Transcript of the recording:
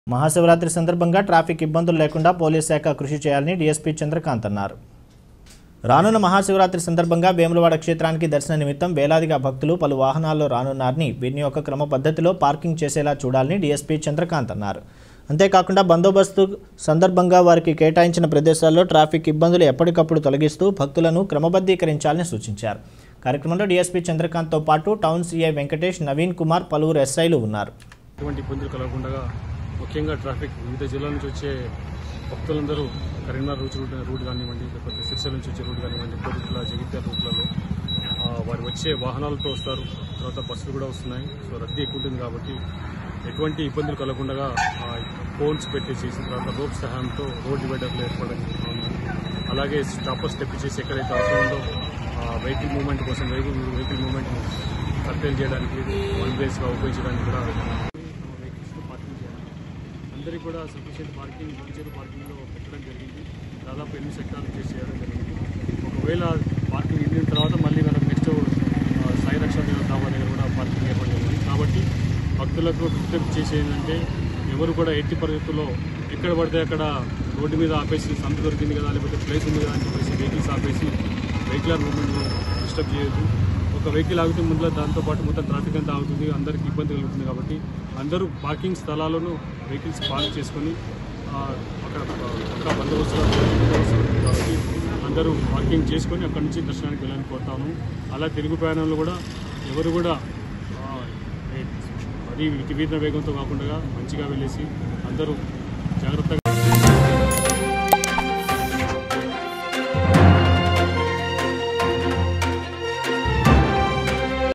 మహాశివరాత్రి సందర్భంగా ట్రాఫిక్ ఇబ్బందులు లేకుండా పోలీస్ శాఖ కృషి చేయాలని డీఎస్పీ చంద్రకాంత్ అన్నారు రానున్న మహాశివరాత్రి సందర్భంగా వేములవాడ క్షేత్రానికి దర్శన నిమిత్తం వేలాదిగా భక్తులు పలు వాహనాల్లో రానున్నారని వీరిని ఒక క్రమ పద్ధతిలో పార్కింగ్ చేసేలా చూడాలని డీఎస్పీ చంద్రకాంత్ అన్నారు అంతేకాకుండా బందోబస్తు సందర్భంగా వారికి కేటాయించిన ప్రదేశాల్లో ట్రాఫిక్ ఇబ్బందులు ఎప్పటికప్పుడు తొలగిస్తూ భక్తులను క్రమబద్ధీకరించాలని సూచించారు కార్యక్రమంలో డీఎస్పీ చంద్రకాంత్తో పాటు టౌన్ సీఐ వెంకటేష్ నవీన్ కుమార్ పలువురు ఎస్ఐలు ఉన్నారు ఎటువంటి ఇబ్బందులు కలగకుండా ముఖ్యంగా ట్రాఫిక్ వివిధ జిల్లాల నుంచి వచ్చే భక్తులందరూ కరీంనగర్ రూట్ రూట్ రూట్ కానివ్వండి లేకపోతే సిరిసిల్ల నుంచి వచ్చే రూట్ కానివ్వండి కోరుట్ల జగిత్యాల రూట్లలో ఆ, వారు వచ్చే వాహనాలతో వస్తారు తర్వాత బస్సులు కూడా వస్తున్నాయి సో రద్దీ ఎక్కువ ఉంటుంది కాబట్టి ఎటువంటి ఇబ్బందులు కలగకుండా పోల్స్ పెట్టేసేసి తర్వాత రోప్ సహాయంతో రోడ్ డివైడర్లు ఏర్పడడం జరుగుతుంది. అలాగే స్టాపర్స్ తెప్పించేసి ఎక్కడైతే అవసరం ఉందో వెహికల్ మూవ్మెంట్ కోసం వెహికల్ వెహికల్ మూవ్మెంట్ కర్టైల్ చేయడానికి వన్ వేస్గా ఉపయోగించడానికి కూడా వెహికల్స్ పార్కింగ్ చేయాలి అందరికీ కూడా సఫిషియెంట్ పార్కింగ్ టీచర్ పార్కింగ్లో పెట్టడం జరిగింది దాదాపు ఎనిమిది సెక్టార్లు చేసి చేయడం జరిగింది ఒకవేళ పార్కింగ్ నిండిన తర్వాత మళ్ళీ మనం నెక్స్ట్ సాయి రక్షణ ధాబా దగ్గర కూడా పార్కింగ్ ఏర్పాటు జరిగింది కాబట్టి భక్తులకు విజ్ఞప్తి చేసేది ఏంటంటే ఎవరు కూడా ఎట్టి పరిస్థితుల్లో ఎక్కడ పడితే అక్కడ రోడ్డు మీద ఆపేసి సంత దొరికింది కదా లేకపోతే ప్లేస్ ఉంది కదా అని చెప్పేసి వెహికల్స్ ఆపేసి వెహికల్ మూవ్మెంట్ డిస్టర్బ్ చేయొద్దు ఒక వెహికల్ ఆగితే ముందులో దాంతో పాటు మొత్తం ట్రాఫిక్ అంతా ఆగుతుంది అందరికీ ఇబ్బంది కలుగుతుంది కాబట్టి అందరూ పార్కింగ్ స్థలాలను వెహికల్స్ పార్క్ చేసుకొని ఆ, అక్కడ అక్కడ బందోబస్తు బందోబస్తు ఉంటుంది కాబట్టి అందరూ పార్కింగ్ చేసుకొని అక్కడి నుంచి దర్శనానికి వెళ్ళాలని కోరుతాను అలా తెలుగు ప్రయాణంలో కూడా ఎవరు కూడా ఆ, ఏ- మరీ విపరీత వేగంతో కాకుండా మంచిగా వెళ్ళేసి అందరూ జాగ్రత్తగా